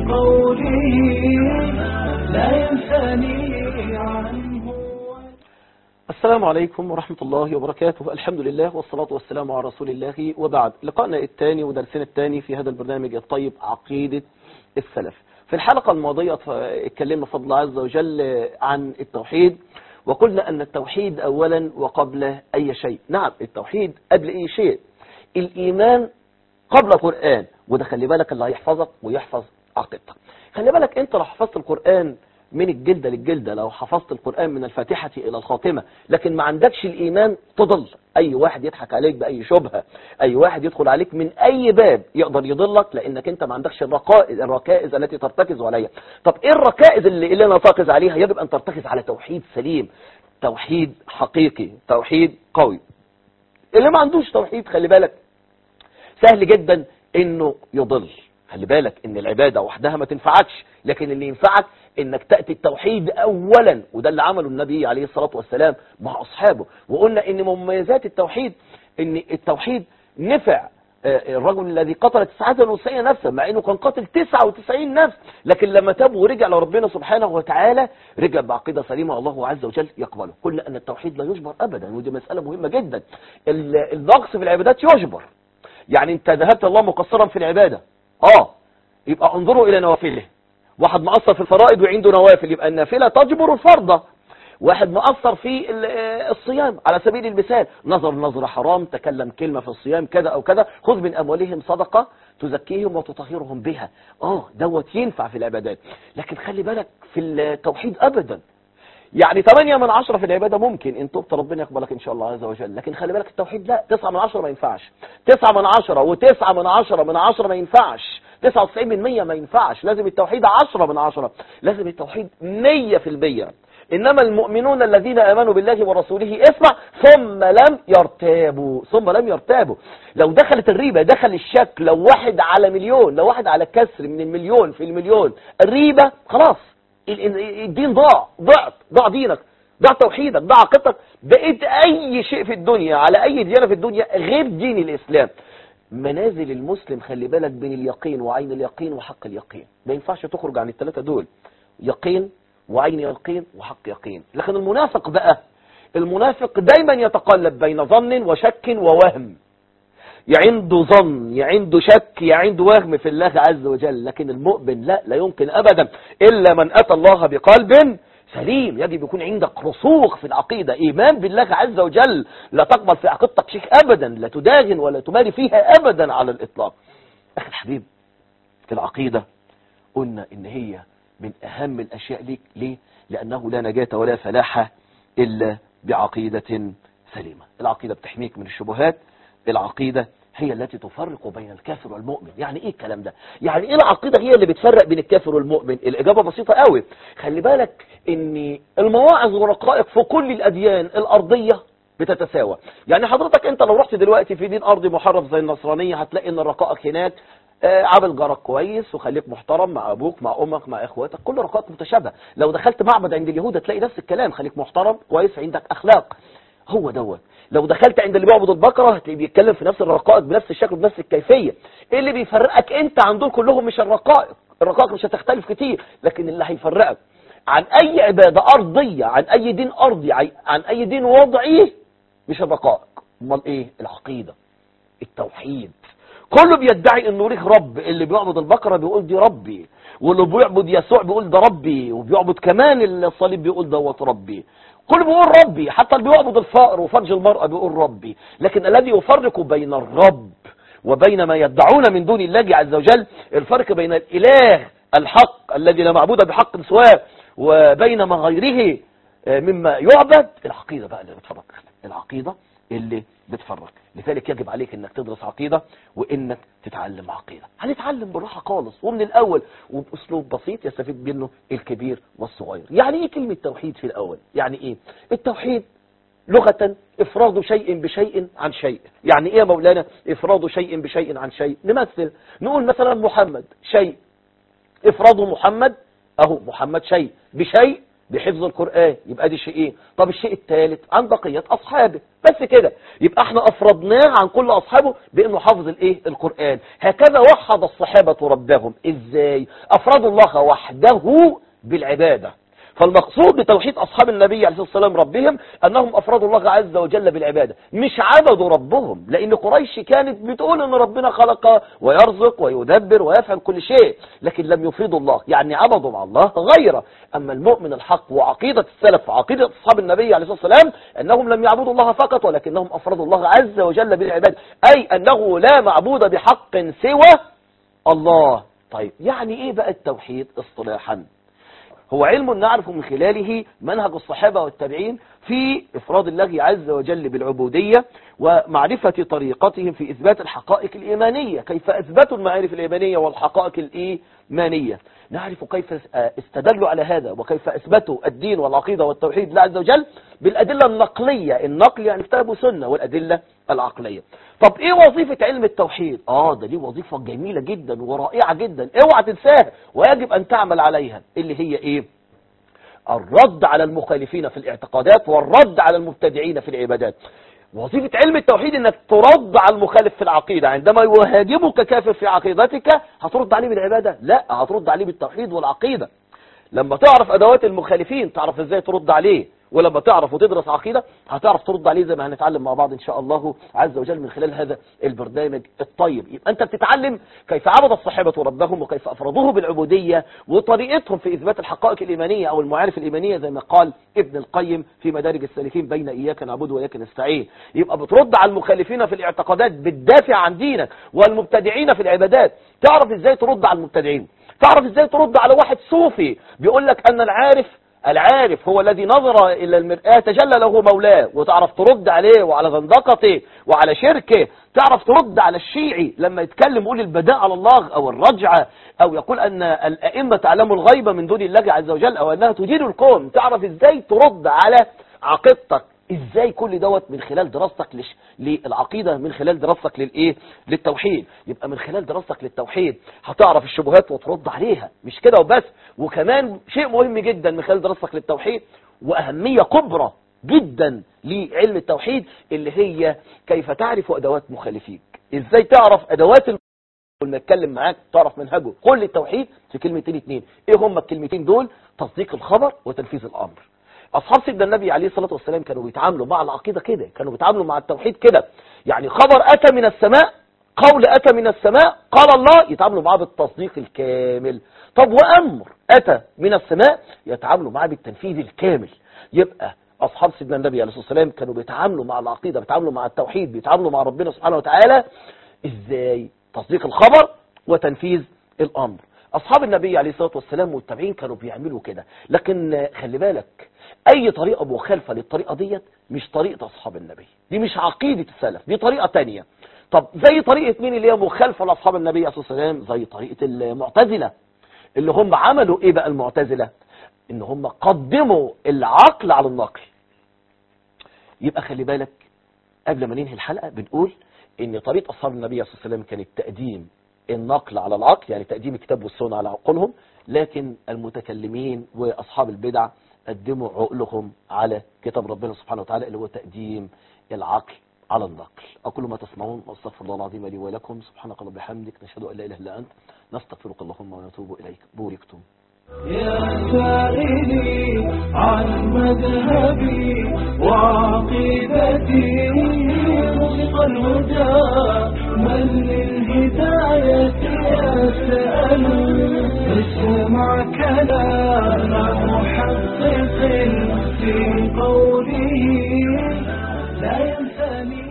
قوله لا ينثني عنه السلام عليكم ورحمة الله وبركاته الحمد لله والصلاة والسلام على رسول الله وبعد لقائنا الثاني ودرسنا الثاني في هذا البرنامج الطيب عقيدة السلف في الحلقة الماضية اتكلمنا فضل الله عز وجل عن التوحيد وقلنا أن التوحيد أولا وقبل أي شيء نعم التوحيد قبل أي شيء الإيمان قبل القرآن وده خلي بالك اللي هيحفظك ويحفظ عقيدتك خلي بالك انت لو حفظت القرآن من الجلدة للجلدة لو حفظت القرآن من الفاتحة إلى الخاتمة لكن ما عندكش الإيمان تضل أي واحد يضحك عليك بأي شبهة أي واحد يدخل عليك من أي باب يقدر يضلك لأنك أنت ما عندكش الركائز, الركائز التي ترتكز عليها طب إيه الركائز اللي, اللي أنا ترتكز عليها يجب أن ترتكز على توحيد سليم توحيد حقيقي توحيد قوي اللي ما عندوش توحيد خلي بالك سهل جدا انه يضل خلي بالك ان العبادة وحدها ما تنفعكش لكن اللي ينفعك انك تأتي التوحيد اولا وده اللي عمله النبي عليه الصلاة والسلام مع اصحابه وقلنا ان مميزات التوحيد ان التوحيد نفع الرجل الذي قتل 99 نفسا مع انه كان قاتل 99 نفس لكن لما تاب ورجع لربنا سبحانه وتعالى رجع بعقيدة سليمة الله عز وجل يقبله كل ان التوحيد لا يجبر ابدا ودي مسألة مهمة جدا النقص في العبادات يجبر يعني انت ذهبت الله مقصرا في العبادة اه يبقى انظروا الى نوافله واحد مقصر في الفرائض وعنده نوافل يبقى النافلة تجبر الفرضة واحد مقصر في الصيام على سبيل المثال نظر نظر حرام تكلم كلمة في الصيام كذا او كذا خذ من اموالهم صدقة تزكيهم وتطهرهم بها اه دوت ينفع في العبادات لكن خلي بالك في التوحيد ابدا يعني 8 من 10 في العبادة ممكن ان تبت ربنا يقبلك ان شاء الله عز وجل لكن خلي بالك التوحيد لا 9 من 10 ما ينفعش 9 من 10 و9 من 10 من 10 ما ينفعش 99 من 100 ما ينفعش لازم التوحيد 10 من 10 لازم التوحيد 100% إنما المؤمنون الذين آمنوا بالله ورسوله اسمع ثم لم يرتابوا ثم لم يرتابوا لو دخلت الريبة دخل الشك لو واحد على مليون لو واحد على كسر من المليون في المليون الريبة خلاص الدين ضاع ضعت ضاع دينك ضاع توحيدك ضاع عقيدتك بقيت اي شيء في الدنيا على اي ديانة في الدنيا غير دين الاسلام منازل المسلم خلي بالك بين اليقين وعين اليقين وحق اليقين ما ينفعش تخرج عن الثلاثة دول يقين وعين يقين وحق يقين لكن المنافق بقى المنافق دايما يتقلب بين ظن وشك ووهم يا عنده ظن يا عنده شك يا عنده وهم في الله عز وجل لكن المؤمن لا لا يمكن أبدا إلا من أتى الله بقلب سليم يجب يكون عندك رسوخ في العقيدة إيمان بالله عز وجل لا تقبل في عقيدتك شيء أبدا لا تداهن ولا تماري فيها أبدا على الإطلاق أخي الحبيب في العقيدة قلنا إن هي من أهم الأشياء ليك ليه؟ لأنه لا نجاة ولا فلاح إلا بعقيدة سليمة العقيدة بتحميك من الشبهات العقيدة هي التي تفرق بين الكافر والمؤمن يعني ايه الكلام ده يعني ايه العقيدة هي اللي بتفرق بين الكافر والمؤمن الاجابة بسيطة قوي خلي بالك ان المواعظ والرقائق في كل الاديان الارضية بتتساوى يعني حضرتك انت لو رحت دلوقتي في دين ارضي محرف زي النصرانية هتلاقي ان الرقائق هناك عامل جارك كويس وخليك محترم مع ابوك مع امك مع اخواتك كل رقائق متشابهه لو دخلت معبد عند اليهود هتلاقي نفس الكلام خليك محترم كويس عندك اخلاق هو دوت لو دخلت عند اللي بيعبد البقرة هتلاقيه بيتكلم في نفس الرقائق بنفس الشكل بنفس الكيفية ايه اللي بيفرقك انت عن دول كلهم مش الرقائق الرقائق مش هتختلف كتير لكن اللي هيفرقك عن اي عبادة ارضية عن اي دين ارضي عن اي دين وضعي مش الرقائق امال ايه العقيدة التوحيد كله بيدعي انه ليه رب اللي بيعبد البقرة بيقول دي ربي واللي بيعبد يسوع بيقول ده ربي وبيعبد كمان الصليب بيقول دوت ربي كل بيقول ربي حتى اللي بيعبد الفقر وفرج المرأة بيقول ربي لكن الذي يفرق بين الرب وبين ما يدعون من دون الله عز وجل الفرق بين الإله الحق الذي لا معبود بحق سواه وبين ما غيره مما يعبد العقيدة بقى اللي بتفرق العقيدة اللي بتفرق لذلك يجب عليك انك تدرس عقيدة وانك تتعلم عقيدة هنتعلم بالراحة خالص ومن الاول وباسلوب بسيط يستفيد منه الكبير والصغير يعني ايه كلمة توحيد في الاول يعني ايه التوحيد لغة افراد شيء بشيء عن شيء يعني ايه يا مولانا افراد شيء بشيء عن شيء نمثل نقول مثلا محمد شيء افراد محمد اهو محمد شيء بشيء بحفظ القرآن يبقى دي شيئين طب الشيء الثالث عن بقية أصحابه بس كده يبقى احنا أفرضناه عن كل أصحابه بأنه حافظ الايه القرآن هكذا وحد الصحابة ربهم ازاي أفرضوا الله وحده بالعبادة فالمقصود بتوحيد أصحاب النبي عليه الصلاة والسلام ربهم أنهم أفرادوا الله عز وجل بالعبادة مش عبدوا ربهم لأن قريش كانت بتقول أن ربنا خلق ويرزق ويدبر ويفعل كل شيء لكن لم يفرضوا الله يعني عبدوا مع الله غيره أما المؤمن الحق وعقيدة السلف وعقيدة أصحاب النبي عليه الصلاة والسلام أنهم لم يعبدوا الله فقط ولكنهم أفرادوا الله عز وجل بالعبادة أي أنه لا معبود بحق سوى الله طيب يعني إيه بقى التوحيد اصطلاحا هو علم نعرف من خلاله منهج الصحابة والتابعين في إفراد الله عز وجل بالعبودية ومعرفة طريقتهم في إثبات الحقائق الإيمانية كيف أثبتوا المعارف الإيمانية والحقائق الإيمانية نعرف كيف استدلوا على هذا وكيف أثبتوا الدين والعقيدة والتوحيد لله عز وجل بالأدلة النقلية النقل يعني كتاب وسنة والأدلة العقلية طب ايه وظيفة علم التوحيد اه ده دي وظيفة جميلة جدا ورائعة جدا اوعى تنساها ويجب ان تعمل عليها اللي هي ايه الرد على المخالفين في الاعتقادات والرد على المبتدعين في العبادات وظيفة علم التوحيد انك ترد على المخالف في العقيدة عندما يهاجمك كافر في عقيدتك هترد عليه بالعبادة لا هترد عليه بالتوحيد والعقيدة لما تعرف ادوات المخالفين تعرف ازاي ترد عليه ولما تعرف وتدرس عقيدة هتعرف ترد عليه زي ما هنتعلم مع بعض ان شاء الله عز وجل من خلال هذا البرنامج الطيب يبقى انت بتتعلم كيف عبد الصحابة ربهم وكيف افرضوه بالعبودية وطريقتهم في اثبات الحقائق الايمانية او المعارف الايمانية زي ما قال ابن القيم في مدارج السالكين بين اياك نعبد واياك نستعين يبقى بترد على المخالفين في الاعتقادات بتدافع عن دينك والمبتدعين في العبادات تعرف ازاي ترد على المبتدعين تعرف ازاي ترد على واحد صوفي بيقول لك ان العارف العارف هو الذي نظر إلى المرآة تجلى له مولاه وتعرف ترد عليه وعلى زندقته وعلى شركه تعرف ترد على الشيعي لما يتكلم يقول البداء على الله أو الرجعة أو يقول أن الأئمة تعلموا الغيبة من دون الله عز وجل أو أنها تدير الكون تعرف إزاي ترد على عقيدتك ازاي كل دوت من خلال دراستك لش... للعقيدة من خلال دراستك للايه للتوحيد يبقى من خلال دراستك للتوحيد هتعرف الشبهات وترد عليها مش كده وبس وكمان شيء مهم جدا من خلال دراستك للتوحيد واهمية كبرى جدا لعلم التوحيد اللي هي كيف تعرف ادوات مخالفيك ازاي تعرف ادوات لما اتكلم معاك تعرف منهجه كل التوحيد في كلمتين اتنين ايه هما الكلمتين دول تصديق الخبر وتنفيذ الامر اصحاب سيدنا النبي عليه الصلاة والسلام كانوا بيتعاملوا مع العقيدة كده كانوا بيتعاملوا مع التوحيد كده يعني خبر اتى من السماء قول اتى من السماء قال الله يتعاملوا معاه بالتصديق الكامل طب وامر اتى من السماء يتعاملوا معاه بالتنفيذ الكامل يبقى اصحاب سيدنا النبي عليه الصلاة والسلام كانوا بيتعاملوا مع العقيدة بيتعاملوا مع التوحيد بيتعاملوا مع ربنا سبحانه وتعالى ازاي تصديق الخبر وتنفيذ الامر اصحاب النبي عليه الصلاة والسلام والتابعين كانوا بيعملوا كده لكن خلي بالك اي طريقة مخالفة للطريقة ديت مش طريقة اصحاب النبي دي مش عقيدة السلف دي طريقة تانية طب زي طريقة مين اللي هي مخالفة لاصحاب النبي عليه الصلاة والسلام زي طريقة المعتزلة اللي هم عملوا ايه بقى المعتزلة ان هم قدموا العقل على النقل يبقى خلي بالك قبل ما ننهي الحلقة بنقول ان طريقة اصحاب النبي صلى الله عليه وسلم كانت تقديم النقل على العقل يعني تقديم الكتاب والسنة على عقولهم لكن المتكلمين واصحاب البدع قدموا عقلهم على كتاب ربنا سبحانه وتعالى اللي هو تقديم العقل على النقل أقول ما تسمعون واستغفر الله العظيم لي ولكم سبحانك اللهم وبحمدك نشهد أن لا إله إلا أنت نستغفرك اللهم ونتوب إليك بوركتم يا سائلي عن مذهبي وعقيدتي رزق الهدى من للهداية يسأل اسمع كلام محقق